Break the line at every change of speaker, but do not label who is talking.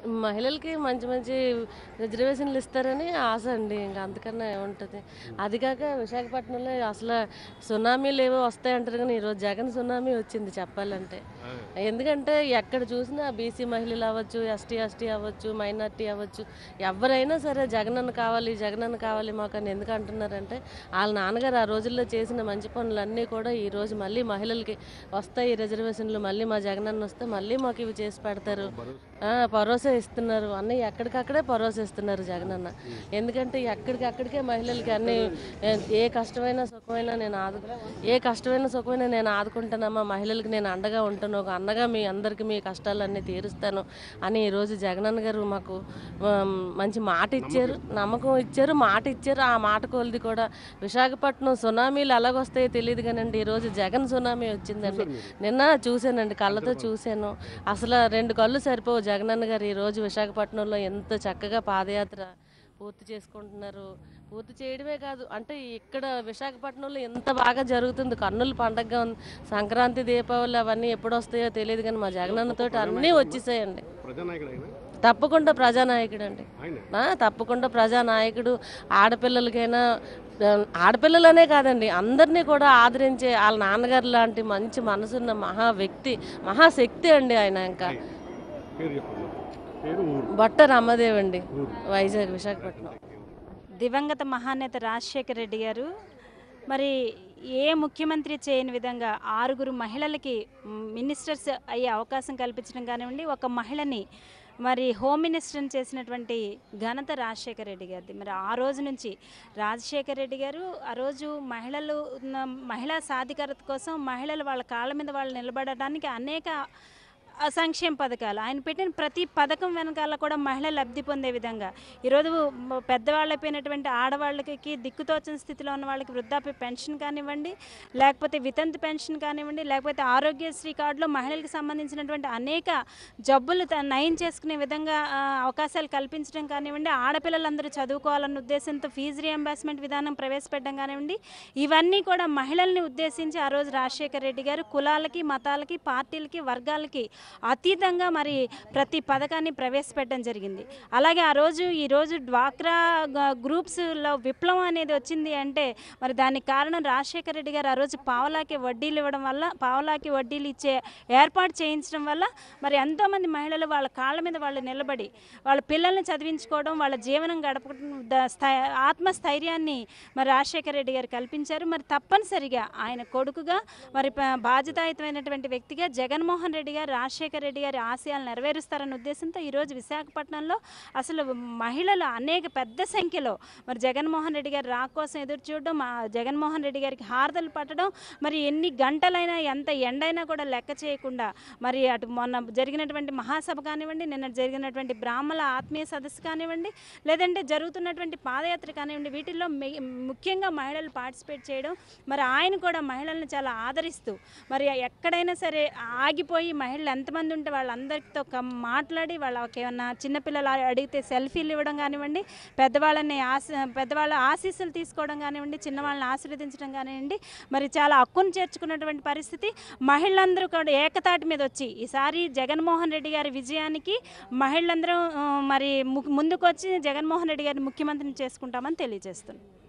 మహిళలకి మంచి మంచి రిజర్వేషన్లు ఇస్తారని ఆశ అండి ఇంకా అంతకన్నా ఏముంటుంది అది కాక విశాఖపట్నంలో అసలు సునామీలు ఏవో వస్తాయంటారు కానీ ఈరోజు జగన్ సునామీ వచ్చింది చెప్పాలంటే ఎందుకంటే ఎక్కడ చూసినా బీసీ మహిళలు అవ్వచ్చు ఎస్టీ ఎస్టీ అవ్వచ్చు మైనార్టీ అవ్వచ్చు ఎవరైనా సరే జగనన్న కావాలి జగనన్న కావాలి మాకు అని ఎందుకు అంటున్నారంటే వాళ్ళ నాన్నగారు ఆ రోజుల్లో చేసిన మంచి పనులన్నీ కూడా ఈ రోజు మళ్ళీ మహిళలకి వస్తాయి రిజర్వేషన్లు మళ్ళీ మా జగనన్న వస్తే మళ్ళీ మాకు ఇవి చేసి పెడతారు ఆ, భరోసా ఇస్తున్నారు అన్నీ ఎక్కడికక్కడే భరోసా ఇస్తున్నారు జగనన్న ఎందుకంటే ఎక్కడికక్కడికే మహిళలకి అన్ని ఏ- ఏ కష్టమైన సుఖమైనా నేను ఆదు ఏ కష్టమైన సుఖమైనా నేను ఆదుకుంటానమ్మా మహిళలకు నేను అండగా ఉంటాను ఒక అన్నగా మీ అందరికీ మీ కష్టాలన్నీ తీరుస్తాను అని ఈరోజు జగనన్న గారు మాకు ఆమ్, మంచి మాట ఇచ్చారు నమ్మకం ఇచ్చారు మాట ఇచ్చారు ఆ మాట కొలిది కూడా విశాఖపట్నం సునామీలు ఎలాగొస్తాయో తెలియదు కానండి ఈరోజు జగన్ సునామీ వచ్చిందండి నిన్న చూశానండి కళ్ళతో చూశాను అసలు రెండు కళ్ళు సరిపోవు జగనన్న గారు ఈరోజు విశాఖపట్నంలో ఎంత చక్కగా పాదయాత్ర పూర్తి చేసుకుంటున్నారు పూర్తి చేయడమే కాదు అంటే ఇక్కడ విశాఖపట్నంలో ఎంత బాగా జరుగుతుంది కన్నుల పండగగా ఉంది సంక్రాంతి దీపావళి అవన్నీ ఎప్పుడు వస్తాయో తెలియదు కానీ మా జగనన్నతో అన్నీ వచ్చేసాయండి
ప్రజానాయకుడు ఆయన
తప్పకుండా ప్రజానాయకుడు అండి
ఆయన
ఆ, తప్పకుండా ప్రజానాయకుడు ఆడపిల్లలకైనా ఆ, ఆడపిల్లలనే కాదండి అందరినీ కూడా ఆదరించే వాళ్ళ నాన్నగారు లాంటి మంచి మనసున్న మహా వ్యక్తి మహాశక్తి అండి ఆయన ఇంకా
పేరు చెప్పండి పేరు ఊరు
బట్ట రామదేవ్ అండి వైజాగ్ విశాఖపట్నం
దివంగత మహానేత రాజశేఖర రెడ్డి గారు మరి ఏ ముఖ్యమంత్రి చేయని విధంగా ఆరుగురు మహిళలకి మ్, మినిస్టర్స్ అయ్యే అవకాశం కల్పించడం కానివ్వండి ఒక మహిళని మరి హోమ్ మినిస్టర్ని చేసినటువంటి ఘనత రాజశేఖర రెడ్డి గారిది మరి ఆ రోజు నుంచి రాజశేఖర రెడ్డి గారు ఆ రోజు మహిళలు ఉన్న- మహిళా సాధికారత కోసం మహిళలు వాళ్ళ కాళ్ళ మీద వాళ్ళు నిలబడడానికి అనేక ఆ సంక్షేమ పథకాలు ఆయన పెట్టిన ప్రతి పథకం వెనకాల కూడా మహిళ లబ్ధి పొందే విధంగా ఈరోజు మ- పెద్దవాళ్ళు అయిపోయినటువంటి ఆడవాళ్ళకి దిక్కుతోచని స్థితిలో ఉన్న వాళ్ళకి వృద్ధాప్య పెన్షన్ కానివ్వండి లేకపోతే వితంతు పెన్షన్ కానివ్వండి లేకపోతే ఆరోగ్యశ్రీ కార్డులో మహిళలకు సంబంధించినటువంటి అనేక జబ్బులు త- నయం చేసుకునే విధంగా ఆ, అవకాశాలు కల్పించడం కానివ్వండి ఆడపిల్లలందరూ చదువుకోవాలన్న ఉద్దేశంతో ఫీజు రియంబర్స్మెంట్ విధానం ప్రవేశపెట్టడం కానివ్వండి ఇవన్నీ కూడా మహిళల్ని ఉద్దేశించి ఆ రోజు రాజశేఖర రెడ్డి గారు కులాలకి మతాలకి పార్టీలకి వర్గాలకి అతీతంగా మరి ప్రతి పథకాన్ని ప్రవేశపెట్టడం జరిగింది అలాగే ఆ రోజు ఈ రోజు డ్వాక్రా గ- గ్రూప్స్లో విప్లవం అనేది వచ్చింది అంటే మరి దానికి కారణం రాజశేఖర రెడ్డి గారు ఆ రోజు పావలాకి వడ్డీలు ఇవ్వడం వల్ల పావలాకి వడ్డీలు ఇచ్చే ఏర్పాటు చేయించడం వల్ల మరి ఎంతోమంది మహిళలు వాళ్ళ కాళ్ళ మీద వాళ్ళు నిలబడి వాళ్ళ పిల్లల్ని చదివించుకోవడం వాళ్ళ జీవనం గడపడం ద- స్థై- ఆత్మస్థైర్యాన్ని మరి రాజశేఖర రెడ్డి గారు కల్పించారు మరి తప్పనిసరిగా ఆయన కొడుకుగా మరి ప- బాధ్యతాయుతమైనటువంటి వ్యక్తిగా జగన్మోహన్ రెడ్డి గారు రాజశేఖర రెడ్డి గారి ఆశయాలు నెరవేరుస్తారన్న ఉద్దేశంతో ఈరోజు విశాఖపట్నంలో అసలు మహిళలు అనేక పెద్ద సంఖ్యలో మరి జగన్మోహన్ రెడ్డి గారి రా కోసం ఎదురు చూడడం ఆ జగన్మోహన్ రెడ్డి గారికి హారతలు పట్టడం మరి ఎన్ని గంటలైనా ఎంత ఎండైనా కూడా లెక్క చేయకుండా మరి అటు మొన్న జరిగినటువంటి మహాసభ కానివ్వండి నిన్న జరిగినటువంటి బ్రాహ్మణ ఆత్మీయ సదస్సు కానివ్వండి లేదంటే జరుగుతున్నటువంటి పాదయాత్ర కానివ్వండి వీటిల్లో మె- ముఖ్యంగా మహిళలు పార్టిసిపేట్ చేయడం మరి ఆయన కూడా మహిళల్ని చాలా ఆదరిస్తూ మరి ఎక్కడైనా సరే ఆగిపోయి మహిళలు ఎంతమంది ఉంటే వాళ్ళందరితో కమ్- మాట్లాడి వాళ్ళకి ఏమన్నా చిన్నపిల్లలు అడిగితే సెల్ఫీలు ఇవ్వడం కానివ్వండి పెద్దవాళ్ళని ఆశ పెద్దవాళ్ళ ఆశీస్సులు తీసుకోవడం కానివ్వండి చిన్నవాళ్ళని ఆశీర్వదించడం కానివ్వండి మరి చాలా హక్కును చేర్చుకున్నటువంటి పరిస్థితి మహిళలందరూ కూడా ఏకతాటి మీద వచ్చి ఈసారి జగన్మోహన్ రెడ్డి గారి విజయానికి మహిళలందరూ ఆ, మరి ము- ముందుకొచ్చి జగన్మోహన్ రెడ్డి గారిని ముఖ్యమంత్రిని చేసుకుంటామని తెలియజేస్తున్నాం